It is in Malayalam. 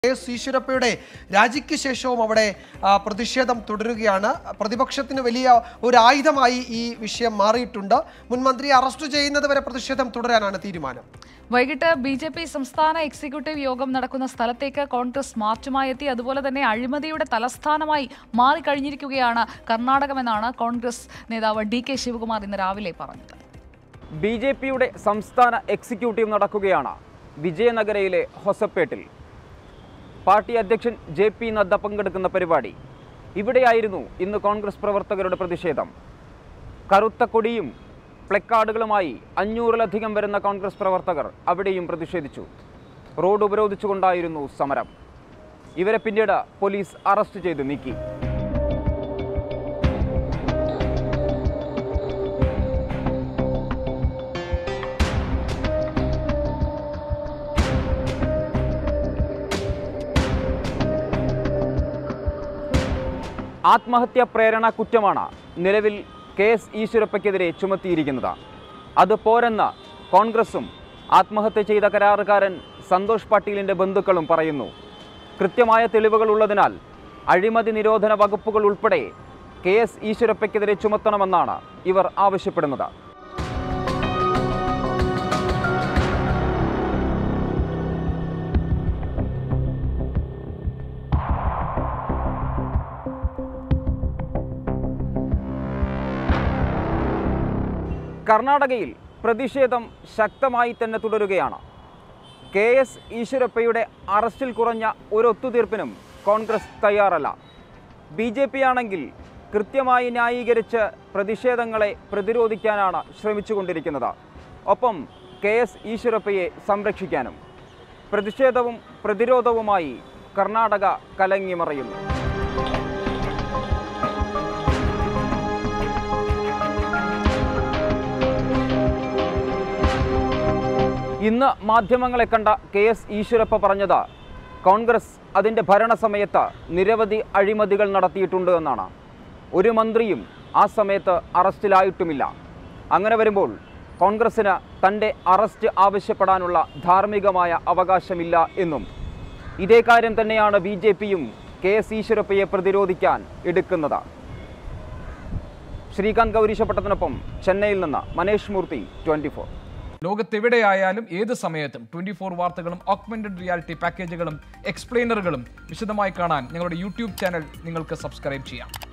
എസ് ഈശ്വരപ്പയുടെ രാജിക്ക് ശേഷവും അവിടെ ആ, പ്രതിഷേധം തുടരുകയാണ് പ്രതിപക്ഷത്തിന് വലിയ ഒരു ആയുധമായി ഈ വിഷയം മാറിയിട്ടുണ്ട് മുൻ മന്ത്രിയെ അറസ്റ്റ് ചെയ്യുന്നത് വരെ പ്രതിഷേധം തുടരാനാണ് തീരുമാനം വൈകിട്ട് ബി ജെ പി സംസ്ഥാന എക്സിക്യൂട്ടീവ് യോഗം നടക്കുന്ന സ്ഥലത്തേക്ക് കോൺഗ്രസ് മാർച്ചുമായി എത്തി അതുപോലെ തന്നെ അഴിമതിയുടെ തലസ്ഥാനമായി മാറിക്കഴിഞ്ഞിരിക്കുകയാണ് കർണാടകമെന്നാണ് കോൺഗ്രസ് നേതാവ് ഡി കെ ശിവകുമാർ ഇന്ന് രാവിലെ പറഞ്ഞത് ബി ജെ പിയുടെ സംസ്ഥാന എക്സിക്യൂട്ടീവ് നടക്കുകയാണ് വിജയനഗരയിലെ ഹൊസപ്പേട്ടിൽ പാർട്ടി അധ്യക്ഷൻ ജെ പി നദ്ദ പങ്കെടുക്കുന്ന പരിപാടി ഇവിടെയായിരുന്നു ഇന്ന് കോൺഗ്രസ് പ്രവർത്തകരുടെ പ്രതിഷേധം കറുത്ത കൊടിയും പ്ലക്കാർഡുകളുമായി അഞ്ഞൂറിലധികം വരുന്ന കോൺഗ്രസ് പ്രവർത്തകർ അവിടെയും പ്രതിഷേധിച്ചു റോഡ് ഉപരോധിച്ചുകൊണ്ടായിരുന്നു സമരം ഇവരെ പിന്നീട് പോലീസ് അറസ്റ്റ് ചെയ്ത് നീക്കി ആത്മഹത്യാ പ്രേരണ കുറ്റമാണ് നിലവിൽ കെ എസ് ഈശ്വരപ്പയ്ക്കെതിരെ ചുമത്തിയിരിക്കുന്നത് അത് പോരെന്ന് കോൺഗ്രസും ആത്മഹത്യ ചെയ്ത കരാറുകാരൻ സന്തോഷ് പാട്ടീലിൻ്റെ ബന്ധുക്കളും പറയുന്നു കൃത്യമായ തെളിവുകൾ ഉള്ളതിനാൽ അഴിമതി നിരോധന വകുപ്പുകൾ ഉൾപ്പെടെ കെ എസ് ഈശ്വരപ്പയ്ക്കെതിരെ ചുമത്തണമെന്നാണ് ഇവർ ആവശ്യപ്പെടുന്നത് കർണാടകയിൽ പ്രതിഷേധം ശക്തമായി തന്നെ തുടരുകയാണ് കെ എസ് ഈശ്വരപ്പയുടെ അറസ്റ്റിൽ കുറഞ്ഞ ഒരു ഒത്തുതീർപ്പിനും കോൺഗ്രസ് തയ്യാറല്ല ബി ജെ പി ആണെങ്കിൽ കൃത്യമായി ന്യായീകരിച്ച് പ്രതിഷേധങ്ങളെ പ്രതിരോധിക്കാനാണ് ശ്രമിച്ചുകൊണ്ടിരിക്കുന്നത് ഒപ്പം കെ എസ് ഈശ്വരപ്പയെ സംരക്ഷിക്കാനും പ്രതിഷേധവും പ്രതിരോധവുമായി കർണാടക കലങ്ങിമറയുന്നു ഇന്ന് മാധ്യമങ്ങളെ കണ്ട കെ എസ് ഈശ്വരപ്പ പറഞ്ഞത് കോൺഗ്രസ് അതിൻ്റെ ഭരണസമയത്ത് നിരവധി അഴിമതികൾ നടത്തിയിട്ടുണ്ട് എന്നാണ് ഒരു മന്ത്രിയും ആ സമയത്ത് അറസ്റ്റിലായിട്ടുമില്ല അങ്ങനെ വരുമ്പോൾ കോൺഗ്രസിന് തൻ്റെ അറസ്റ്റ് ആവശ്യപ്പെടാനുള്ള ധാർമ്മികമായ അവകാശമില്ല എന്നും ഇതേ കാര്യം തന്നെയാണ് ബി ജെ പിയും കെ എസ് ഈശ്വരപ്പയെ പ്രതിരോധിക്കാൻ എടുക്കുന്നത് ശ്രീകാന്ത് ഗൗരീശപട്ടത്തിനൊപ്പം ചെന്നൈയിൽ നിന്ന് മനേഷ് മൂർത്തി ട്വൻറ്റി ഫോർ ലോകത്തെവിടെയായാലും ഏത് സമയത്തും ട്വന്റി ഫോർ വാർത്തകളും ഓഗ്മെന്റഡ് റിയാലിറ്റി പാക്കേജുകളും എക്സ്പ്ലെയിനറുകളും വിശദമായി കാണാൻ ഞങ്ങളുടെ യൂട്യൂബ് ചാനൽ നിങ്ങൾക്ക് സബ്സ്ക്രൈബ് ചെയ്യാം